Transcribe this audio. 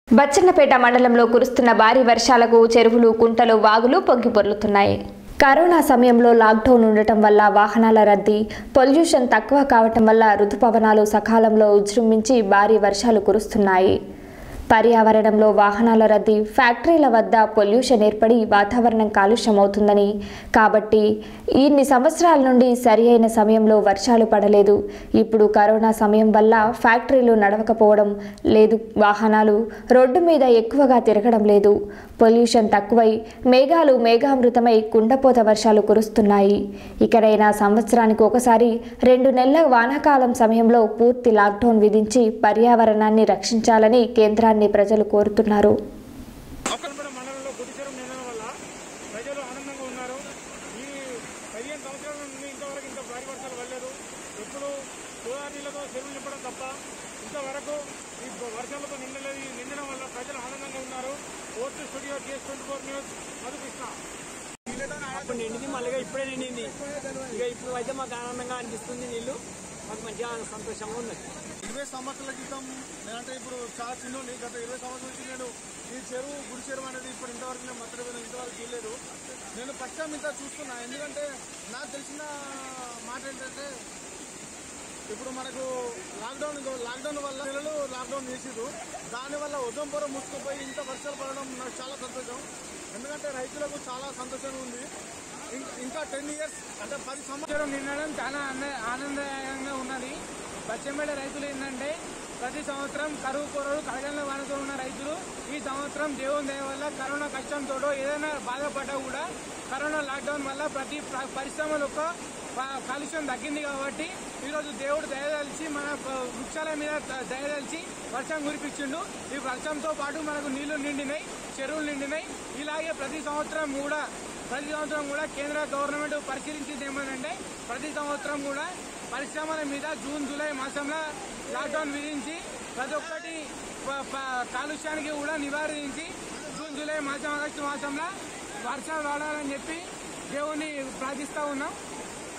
బచ్చన్నపేట మండలంలో కురుస్తున్న భారీ వర్షాలకు చెరువులు కుంటలు వాగులు పొంగి పొర్లుతున్నాయి కరోనా సమయంలో లాక్డౌన్ ఉండటం వల్ల వాహనాల రద్దీ పొల్యూషన్ తక్కువ కావటం వల్ల ఋతుపవనాలు సకాలంలో ఉజృంభించి భారీ వర్షాలు కురుస్తున్నాయి పర్యావరణంలో వాహనాల రద్దీ ఫ్యాక్టరీల వద్ద పొల్యూషన్ ఏర్పడి వాతావరణం కాలుష్యమవుతుందని కాబట్టి ఇన్ని సంవత్సరాల నుండి సరి అయిన సమయంలో వర్షాలు పడలేదు ఇప్పుడు కరోనా సమయం వల్ల ఫ్యాక్టరీలు నడవకపోవడం లేదు వాహనాలు రోడ్డు మీద ఎక్కువగా తిరగడం లేదు పొల్యూషన్ తక్కువై మేఘాలు మేఘామృతమై కుండపోత వర్షాలు కురుస్తున్నాయి ఇకనైనా సంవత్సరానికి ఒకసారి రెండు నెలల వానాకాలం సమయంలో పూర్తి లాక్డౌన్ విధించి పర్యావరణాన్ని రక్షించాలని కేంద్రాన్ని ప్రజలు కోరుతున్నారు అక్కడపడ మండలంలో గుడిచెరువు నిండడం వల్ల ప్రజలు ఆనందంగా ఉన్నారు ఈ పదిహేను సంవత్సరాల నుండి ఇంతవరకు ఇంత భారీ వర్షాలు పడలేదు ఎప్పుడు గోదావరి నీళ్ళతో చెరువులు నింపడం తప్ప ఇంతవరకు ఈ వర్షాలతో నిండలేదు ఈ నిండడం వల్ల ప్రజలు ఆనందంగా ఉన్నారు ఓటు స్టూడియో కేసు ట్వంటీ ఫోర్ న్యూస్ మధుకృష్ణ అప్పుడు నిండింది మళ్ళీ ఇప్పుడే నిండింది ఇక ఇప్పుడు అయితే మాకు ఆనందంగా అనిపిస్తుంది నీళ్ళు మాకు మంచిగా సంతోషంగా ఉన్నది ఇరవై సంవత్సరాల క్రితం నేనంటే ఇప్పుడు చాలా చిన్నోని గత ఇరవై సంవత్సరాల నుంచి నేను ఈ చెరువు గుడి చెరువు అనేది ఇప్పుడు ఇంతవరకు నేను మత్తడి ఇంతవరకు చేయలేదు నేను ఫస్ట్ టైం ఇంత చూస్తున్నా ఎందుకంటే నాకు తెలిసిన మాట ఏంటంటే ఇప్పుడు మనకు లాక్డౌన్ లాక్డౌన్ వల్ల పిల్లలు లాక్డౌన్ చేసిరు దానివల్ల ఉదంపురం ముసుకుపోయి ఇంత వర్షాలు పడడం నాకు చాలా సంతోషం ఎందుకంటే రైతులకు చాలా సంతోషంగా ఉంది ఇం- ఇంకా టెన్ ఇయర్స్ అంటే పది సంవత్సరాలు చెరువు నిండడం చాలా ఆనంద- ఆనందదాయకంగా ఉన్నది పశ్చిమేడ రైతులు ఏంటంటే ప్రతి సంవత్సరం కరువు కొరలు కడగంలో వానతో ఉన్న రైతులు ఈ సంవత్సరం దేవుని దయ వల్ల కరోనా కష్టంతో ఏదైనా బాధపడ్డా కూడా కరోనా లాక్డౌన్ వల్ల ప్రతి ప్ర- పరిశ్రమలకు ప- కాలుష్యం తగ్గింది కాబట్టి ఈరోజు దేవుడు దయదలిచి మన ప- వృక్షాల మీద ద- దయదలిచి వర్షం కురిపించిండు ఈ వర్షంతో పాటు మనకు నీళ్లు నిండినాయి చెరువులు నిండినాయి ఇలాగే ప్రతి సంవత్సరం కూడా ప్రతి సంవత్సరం కూడా కేంద్ర గవర్నమెంట్ పరిశీలించింది ఏమనంటే ప్రతి సంవత్సరం కూడా పరిశ్రమల మీద జూన్ జూలై మాసంలో లాక్డౌన్ విధించి ప్రతి ఒక్కటి ప- ప- కాలుష్యానికి కూడా నివారించి జూన్ జూలై మాసం ఆగస్టు మాసంలో వర్షాలు రావాలని చెప్పి దేవుణ్ణి ప్రార్థిస్తా ఉన్నాం